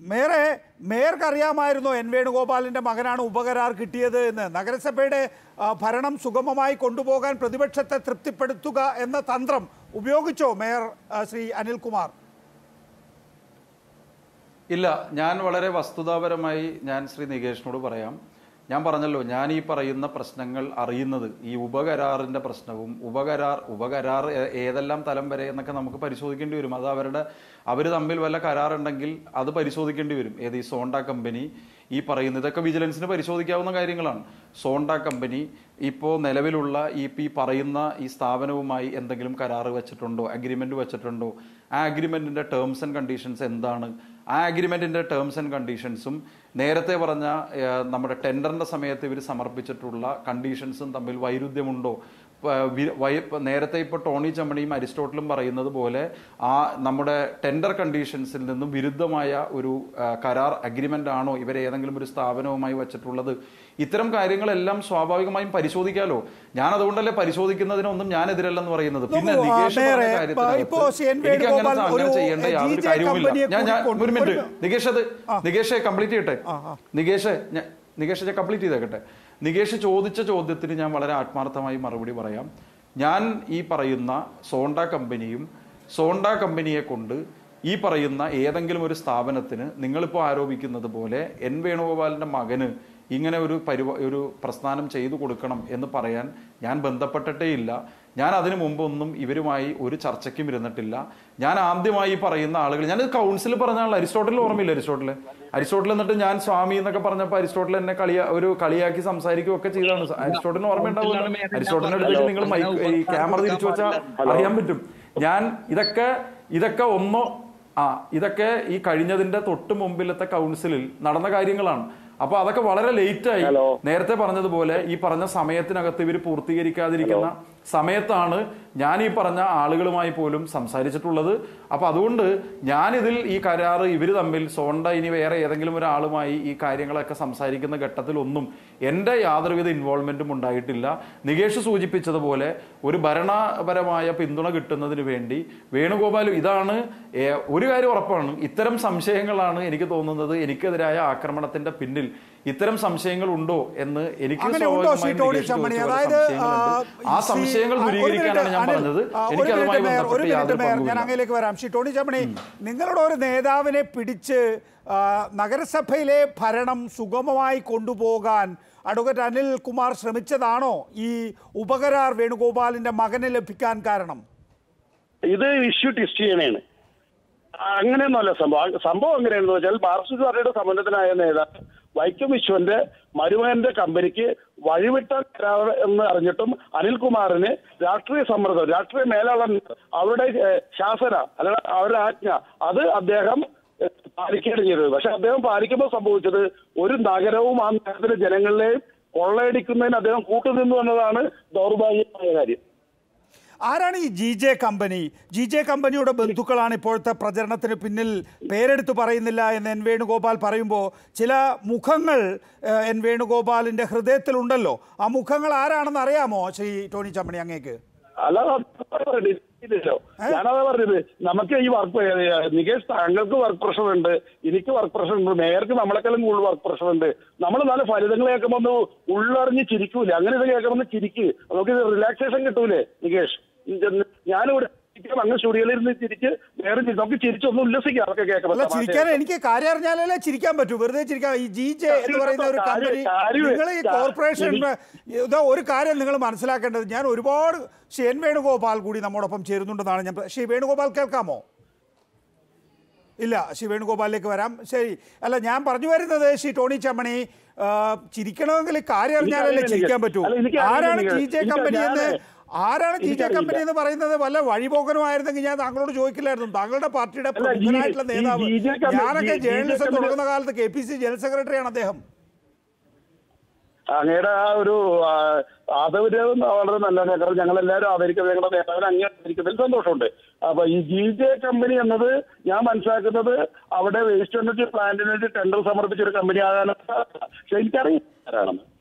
മേയറെ മേയർക്ക് അറിയാമായിരുന്നോ N വേണുഗോപാലിന്റെ മകനാണ് ഉപകരാർ കിട്ടിയത് എന്ന് നഗരസഭയുടെ ആ, ഭരണം സുഗമമായി കൊണ്ടുപോകാൻ പ്രതിപക്ഷത്തെ തൃപ്തിപ്പെടുത്തുക എന്ന തന്ത്രം ഉപയോഗിച്ചോ മേയർ ആ, ശ്രീ അനിൽകുമാർ ഇല്ല ഞാൻ വളരെ വസ്തുതാപരമായി ഞാൻ ശ്രീ നികേഷിനോട് പറയാം ഞാൻ പറഞ്ഞല്ലോ ഞാൻ ഈ പറയുന്ന പ്രശ്നങ്ങൾ അറിയുന്നത് ഈ ഉപകരാറിന്റെ പ്രശ്നവും ഉപകരാർ ഉപകരാർ ഏ- ഏതെല്ലാം തലം വരെ എന്നൊക്കെ നമുക്ക് പരിശോധിക്കേണ്ടി വരും അത് അവരുടെ അവർ തമ്മിൽ വല്ല കരാറുണ്ടെങ്കിൽ അത് പരിശോധിക്കേണ്ടി വരും ഏത് ഈ സോണ്ട കമ്പനി ഈ പറയുന്ന ഇതൊക്കെ വിജിലൻസിന് പരിശോധിക്കാവുന്ന കാര്യങ്ങളാണ് സോണ്ട കമ്പനി ഇപ്പോൾ നിലവിലുള്ള ഈ ഇപ്പം ഈ പറയുന്ന ഈ സ്ഥാപനവുമായി എന്തെങ്കിലും കരാറ് വെച്ചിട്ടുണ്ടോ അഗ്രിമെന്റ് വെച്ചിട്ടുണ്ടോ ആ അഗ്രിമെന്റിന്റെ ടേംസ് ആൻഡ് കണ്ടീഷൻസ് എന്താണ് ആ അഗ്രിമെന്റിന്റെ ടേംസ് ആൻഡ് കണ്ടീഷൻസും നേരത്തെ പറഞ്ഞ ഏഹ്, നമ്മുടെ ടെൻഡറിന്റെ സമയത്ത് ഇവർ സമർപ്പിച്ചിട്ടുള്ള കണ്ടീഷൻസും തമ്മിൽ വൈരുദ്ധ്യമുണ്ടോ പ- വി- വൈ- ഇപ്പൊ നേരത്തെ ഇപ്പോൾ ടോണി ചമ്മണിയും അരിസ്റ്റോട്ടലും പറയുന്നത് പോലെ ആ നമ്മുടെ ടെൻഡർ കണ്ടീഷൻസിൽ നിന്നും വിരുദ്ധമായ ഒരു ആ, കരാർ അഗ്രിമെന്റ് ആണോ ഇവർ ഏതെങ്കിലും ഒരു സ്ഥാപനവുമായി വെച്ചിട്ടുള്ളത് ഇത്തരം കാര്യങ്ങളെല്ലാം സ്വാഭാവികമായും പരിശോധിക്കാലോ ഞാൻ അതുകൊണ്ടല്ലേ പരിശോധിക്കുന്നതിനൊന്നും ഞാൻ എതിരല്ലെന്ന് പറയുന്നത് പിന്നെ നോക്കൂ, ആ, നികേഷ് പറഞ്ഞ നേരെ, കാര്യത്തിനകത്ത് ഇപ്പോ സി എൻ എനിക്ക് അങ്ങനെ വേണുഗോപാൽ അങ്ങനെ ഒരു ചെയ്യേണ്ട യാതൊരു GJ കാര്യവുമില്ല കമ്പനിയെ ഞാൻ ഞാൻ കൂടി ഒരു മിനിറ്റ് കൊണ്ട് നികേഷ് അത് നികേഷ് കംപ്ലീറ്റ് ചെയ്യട്ടെ നികേഷ് ഞാൻ- നികേഷ് ഞാൻ കംപ്ലീറ്റ് ചെയ്തേക്കട്ടെ നികേഷ് ചോദിച്ച ചോദ്യത്തിന് ഞാൻ വളരെ ആത്മാർത്ഥമായി മറുപടി പറയാം ഞാൻ ഈ പറയുന്ന സോണ്ട കമ്പനിയും സോണ്ട കമ്പനിയെ കൊണ്ട് ഈ പറയുന്ന ഏതെങ്കിലും ഒരു സ്ഥാപനത്തിന് നിങ്ങളിപ്പോൾ ആരോപിക്കുന്നത് പോലെ എൻ വേണുഗോപാലിന്റെ മകന് ഇങ്ങനെ ഒരു പരിവ ഒരു പ്രസ്ഥാനം ചെയ്തു കൊടുക്കണം എന്ന് പറയാൻ ഞാൻ ബന്ധപ്പെട്ടിട്ടേ ഇല്ല ഞാൻ അതിനു മുമ്പൊന്നും ഇവരുമായി ഒരു ചർച്ചയ്ക്കും ഇരുന്നിട്ടില്ല ഞാൻ ആദ്യമായി പറയുന്ന ആളുകൾ ഞാൻ കൗൺസിൽ പറഞ്ഞ ആൾ അരിസ്റ്റോട്ടൽ ഓർമ്മയില്ല അരിസ്റ്റോട്ടൽ അരിസ്റ്റോട്ടൽ എന്നിട്ട് ഞാൻ സ്വാമി എന്നൊക്കെ പറഞ്ഞപ്പോൾ അരിസ്റ്റോട്ടൽ എന്നെ കളിയാ ഒരു കളിയാക്കി സംസാരിക്കുകയൊക്കെ ചെയ്താണ് അരിസ്റ്റോട്ടലിന് ഓർമ്മയുണ്ടാവില്ല അരിസ്റ്റോട്ടലിന്റെ അടുത്തേക്ക് നിങ്ങൾ മൈക്ക് ഈ ക്യാമറ തിരിച്ചു വെച്ചാൽ അറിയാൻ പറ്റും ഞാൻ ഇതൊക്കെ ഇതൊക്കെ ഒന്നോ ആ ഇതൊക്കെ ഈ കഴിഞ്ഞതിന്റെ തൊട്ട് മുമ്പിലത്തെ കൗൺസിലിൽ നടന്ന കാര്യങ്ങളാണ് അപ്പൊ അതൊക്കെ വളരെ ലേറ്റ് ആയി നേരത്തെ പറഞ്ഞതുപോലെ ഈ പറഞ്ഞ സമയത്തിനകത്ത് ഇവർ പൂർത്തീകരിക്കാതിരിക്കുന്ന സമയത്താണ് ഞാൻ ഈ പറഞ്ഞ ആളുകളുമായി പോലും സംസാരിച്ചിട്ടുള്ളത് അപ്പൊ അതുകൊണ്ട് ഞാനിതിൽ ഈ കരാറ് ഇവർ തമ്മിൽ സോണ്ട ഇനി വേറെ ഏതെങ്കിലും ഒരാളുമായി ഈ കാര്യങ്ങളൊക്കെ സംസാരിക്കുന്ന ഘട്ടത്തിലൊന്നും എൻ്റെ യാതൊരുവിധ ഇൻവോൾവ്മെന്റും ഉണ്ടായിട്ടില്ല നികേഷ് സൂചിപ്പിച്ചതുപോലെ ഒരു ഭരണപരമായ പിന്തുണ കിട്ടുന്നതിന് വേണ്ടി വേണുഗോപാൽ ഇതാണ് ഏ, ഒരു കാര്യം ഉറപ്പാണ് ഇത്തരം സംശയങ്ങളാണ് എനിക്ക് തോന്നുന്നത് എനിക്കെതിരായ ആക്രമണത്തിന്റെ പിന്നിൽ ഇത്തരം സംശയങ്ങൾ ഉണ്ടോ എന്ന് എനിക്ക് അങ്ങനെ ഉണ്ടോ ശ്രീ സ്വാഭാവികമായും ടോണി നികേഷ് ചമ്മണി ചോദിച്ച പോലെ അതായത് സംശയങ്ങളുണ്ട്. ആ ശ്രീ- സംശയങ്ങൾ ആ, ഒരു ദൂരീകരിക്കാനാണ് മിനിറ്റ്, ഞാൻ അനിൽ, പറഞ്ഞത് ആ, ഒരു എനിക്ക് അതുമായി മിനിറ്റ് മേയർ, ഒരു ബന്ധപ്പെട്ട് മിനിറ്റ് യാതൊരു മേയർ, ഞാൻ പങ്കുമില്ല അങ്ങയിലേക്ക് വരാം ശ്രീ ടോണി ചമ്മണി നിങ്ങളുടെ ഒരു നേതാവിനെ പിടിച്ച് ആ, നഗരസഭയിലെ ഭരണം സുഗമമായി കൊണ്ടുപോകാൻ അഡ്വക്കേറ്റ് അനിൽ കുമാർ ശ്രമിച്ചതാണോ ഈ ഉപകരാർ വേണുഗോപാലിന്റെ മകന് ലഭിക്കാൻ കാരണം ഇത് ഇഷ്യൂ ടെസ്റ്റ് ചെയ്യണേണ് അങ്ങനെയൊന്നുമല്ല സംഭവം ആ സംഭവം എങ്ങനെയാണെന്ന് വെച്ചാൽ മാർക്സിസ്റ്റ് പാർട്ടിയുടെ സമന്വയത്തിനായ നേതാവ് വൈക്കം വിശ്വന്റെ മരുമകന്റെ കമ്പനിക്ക് വഴിവിട്ട കരാർ എന്ന് അറിഞ്ഞിട്ടും അനിൽകുമാറിന് രാഷ്ട്രീയ സമ്മർദ്ദം രാഷ്ട്രീയ മേലാളൻ അവരുടെ ഏഹ്, ശാസന അല്ല അവരുടെ ആജ്ഞ അത് അദ്ദേഹം ഏഹ്, പാലിക്കുകയാണ് ചെയ്തത് പക്ഷെ അദ്ദേഹം പാലിക്കുമ്പോൾ സംഭവിച്ചത് ഒരു നഗരവും ആ നഗരത്തിലെ ജനങ്ങളെയും കൊള്ളയടിക്കുന്നതിന് അദ്ദേഹം കൂട്ടുനിന്നു എന്നതാണ് ദൗർഭാഗ്യമായ കാര്യം ആരാണ് ഈ G J company G J കമ്പനിയുടെ ബന്ധുക്കളാണ് ഇപ്പോഴത്തെ പ്രചരണത്തിന് പിന്നിൽ പേരെടുത്ത് പറയുന്നില്ല എന്ന് എൻ വേണുഗോപാൽ പറയുമ്പോൾ ചില മുഖങ്ങൾ ഏഹ്, എൻ വേണുഗോപാലിന്റെ ഹൃദയത്തിലുണ്ടല്ലോ ആ മുഖങ്ങൾ ആരാണെന്ന് അറിയാമോ ശ്രീ ടോണി ചമ്മണി അങ്ങേക്ക് അല്ലാതെ ഇല്ലല്ലോ ഞാനതാ പറഞ്ഞത് നമുക്ക് ഈ വർക്ക് നികേഷ് താങ്കൾക്ക് വർക്ക് പ്രഷർ ഉണ്ട് എനിക്ക് വർക്ക് പ്രഷർ ഉണ്ട് മേയർക്ക് നമ്മളെക്കാളും കൂടുതൽ വർക്ക് പ്രഷർ ഉണ്ട് നമ്മൾ നല്ല ഫലിതങ്ങൾ കേൾക്കുമ്പോൾ ഒന്ന് ഉള്ളറിഞ്ഞ് ചിരിക്കൂലേ അങ്ങനെ ഇത് കേൾക്കുമ്പോൾ ഒന്ന് ചിരിക്ക് നമുക്ക് റിലാക്സേഷൻ കിട്ടൂലേ നികേഷ് ഞാനിവിടെ ചിരിക്കാം, അങ്ങ് സ്റ്റുഡിയോയിൽ ഇരുന്ന് ചിരിച്ച് വേറെ ചിരി- നമുക്ക് ചിരിച്ചൊന്ന് ഉല്ലസിക്കാം അതൊക്കെ അല്ല കേൾക്കുമ്പോൾ ചിരിക്കാൻ എനിക്ക് കാര്യം അറിഞ്ഞാലല്ലേ ചിരിക്കാൻ പറ്റൂ വെറുതെ ചിരിക്കാൻ ഈ ജി ജെ എന്ന് പറയുന്ന ഒരു കാര്യം- കമ്പനി കാര്യം- നിങ്ങൾ ഈ കോർപ്പറേഷൻ ഇതാ ഒരു കാര്യം നിങ്ങൾ മനസ്സിലാക്കേണ്ടത് ഞാൻ ഒരുപാട് ശ്രീ എൻ വേണുഗോപാൽ കൂടി നമ്മോടൊപ്പം ചേരുന്നുണ്ടെന്നാണ് ഞാൻ ശ്രീ വേണുഗോപാൽ കേൾക്കാമോ ഇല്ല ശ്രീ വേണുഗോപാലിലേക്ക് വരാം ശരി അല്ല ഞാൻ പറഞ്ഞു വരുന്നത് ശ്രീ ടോണി ചമ്മണി ആ, ചിരിക്കണമെങ്കിൽ കാര്യം അറിഞ്ഞാലല്ലേ എനിക്കറിയില്ല ചിരിക്കാൻ പറ്റൂ അല്ല, എനിക്കറിയില്ല ആരാണ് നിങ്ങൾ. ജി ജെ എനിക്ക് കമ്പനി എന്ന് ഞാന് ആരാണ് ജി ജെ എനിക്കറിയില്ല. കമ്പനി എന്ന് പറയുന്നത് വല്ല വഴിപോക്കനുമായിരുന്നെങ്കിൽ ഞാൻ താങ്കളോട് ചോദിക്കില്ലായിരുന്നു താങ്കളുടെ പാർട്ടിയുടെ അല്ല, ഈ- പ്രമുഖനായിട്ടുള്ള ഈ നേതാവ് ജി ജെ കമ്പനി- ഞാനൊക്കെ ജി ജെ ജേർണലിസം കമ്പനി- തുടങ്ങുന്ന കാലത്ത് കെ പി സി ജനറൽ സെക്രട്ടറിയാണ് അദ്ദേഹം അങ്ങയുടെ ആ ഒരു ആ, ആദരവ് വളരെ നല്ലതാണ് കാരണം ഞങ്ങൾ എല്ലാവരും ആദരിക്കുന്നത് ഞങ്ങളുടെ നേതാവിനെ അംഗീകരിക്കുന്നതിൽ സന്തോഷമുണ്ട് അപ്പൊ ഈ ജി ജെ കമ്പനി എന്നത് ഞാൻ മനസ്സിലാക്കുന്നത് അവിടെ വേസ്റ്റ് എനർജി പ്ലാന്റിന് വേണ്ടി ടെൻഡർ സമർപ്പിച്ച ഒരു കമ്പനി ആകാനാണ് പക്ഷെ എനിക്കറിയാം ആരാണെന്ന്